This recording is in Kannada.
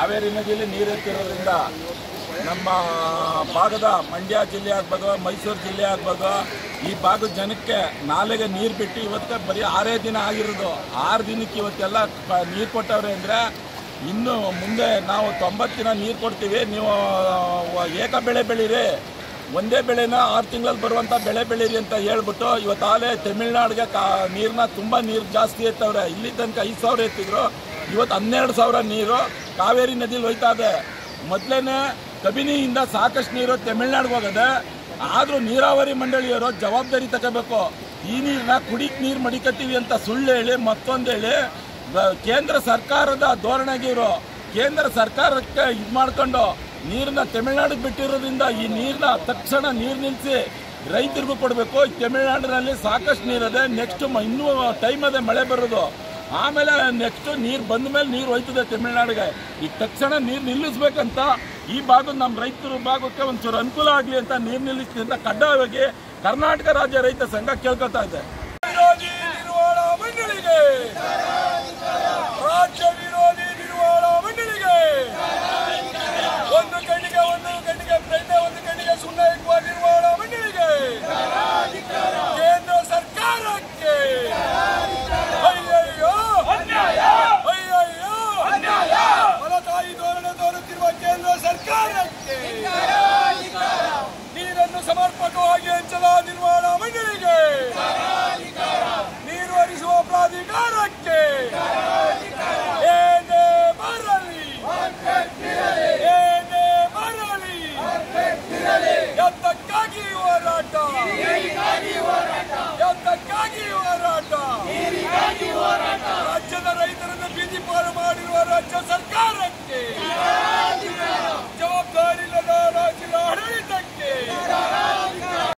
ಕಾವೇರಿ ನದಿಯಲ್ಲಿ ನೀರು ಎತ್ತಿರೋದ್ರಿಂದ ನಮ್ಮ ಭಾಗದ ಮಂಡ್ಯ ಜಿಲ್ಲೆ ಆಗ್ಬೋದು ಮೈಸೂರು ಜಿಲ್ಲೆ ಆಗ್ಬೋದು ಈ ಭಾಗದ ಜನಕ್ಕೆ ನಾಲೆಗೆ ನೀರು ಬಿಟ್ಟು ಇವತ್ತು ಬರೀ ಆರೇ ದಿನ ಆಗಿರೋದು ಆರು ದಿನಕ್ಕೆ ಇವತ್ತೆಲ್ಲ ಪ- ನೀರು ಕೊಟ್ಟವ್ರೆ ಅಂದರೆ ಇನ್ನು ಮುಂದೆ ನಾವು ತೊಂಬತ್ತು ದಿನ ನೀರು ಕೊಡ್ತೀವಿ ನೀವು ಆ, ಏಕ ಬೆಳೆ ಬೆಳೀರಿ ಒಂದೇ ಬೆಳೆನ ಆರು ತಿಂಗಳಲ್ಲಿ ಬರುವಂಥ ಬೆಳೆ ಬೆಳೀರಿ ಅಂತ ಹೇಳ್ಬಿಟ್ಟು ಇವತ್ತಾಗಲೇ ತಮಿಳ್ನಾಡಿಗೆ ಕಾ ನೀರನ್ನ ತುಂಬ ನೀರು ಜಾಸ್ತಿ ಎತ್ತವ್ರೆ ಇಲ್ಲಿ ತನಕ ಐದು ಸಾವಿರ ಎತ್ತಿದ್ರು ಇವತ್ತು ಹನ್ನೆರಡು ಸಾವಿರ ನೀರು ಕಾವೇರಿ ನದಿಲಿ ಹೋಯ್ತಾ ಇದೆ ಮೊದಲೇನೆ ಕಬಿನಿಯಿಂದ ಸಾಕಷ್ಟು ನೀರು ತಮಿಳ್ನಾಡಿಗೆ ಹೋಗದೆ ಆದರೂ ನೀರಾವರಿ ಮಂಡಳಿಯವರು ಜವಾಬ್ದಾರಿ ತಗೋಬೇಕು ಈ ನೀರನ್ನ ಕುಡಿಕ್ ನೀರು ಮಡಿಕತ್ತೀವಿ ಅಂತ ಸುಳ್ಳು ಹೇಳಿ ಮತ್ತೊಂದು ಹೇಳಿ ಬ- ಕೇಂದ್ರ ಸರ್ಕಾರದ ಧೋರಣೆಗೆ ಇವರು ಕೇಂದ್ರ ಸರ್ಕಾರಕ್ಕೆ ಇದು ಮಾಡ್ಕೊಂಡು ನೀರನ್ನ ತಮಿಳ್ನಾಡಿಗೆ ಬಿಟ್ಟಿರೋದ್ರಿಂದ ಈ ನೀರನ್ನ ತಕ್ಷಣ ನೀರು ನಿಲ್ಲಿಸಿ ರೈತರಿಗೂ ಕೊಡಬೇಕು ತಮಿಳ್ನಾಡಿನಲ್ಲಿ ಸಾಕಷ್ಟು ನೀರಿದೆ ನೆಕ್ಸ್ಟ್ ಇನ್ನೂ ಟೈಮ್ ಅದೇ ಮಳೆ ಬರೋದು ಆಮೇಲೆ ನೆಕ್ಸ್ಟ್ ನೀರು ಬಂದ ಮೇಲೆ ನೀರು ಹೋಯ್ತದೆ ತಮಿಳ್ನಾಡಿಗೆ ಈಗ ತಕ್ಷಣ ನೀರು ನಿಲ್ಲಿಸ್ಬೇಕಂತ ಈ ಭಾಗದ ನಮ್ಮ ರೈತರ ಭಾಗಕ್ಕೆ ಒಂಚೂರು ಅನುಕೂಲ ಆಗಲಿ ಅಂತ ನೀರು ನಿಲ್ಲಿಸಿ ಅಂತ ಕಡ್ಡಾಯವಾಗಿ ಕರ್ನಾಟಕ ರಾಜ್ಯ ರೈತ ಸಂಘ ಕೇಳ್ಕೊತಾ ಇದೆ ವಿರೋಧಿ ನಿರ್ವಹಣಾ ಮಂಡಳಿಗೆ ರಾಜ್ಯ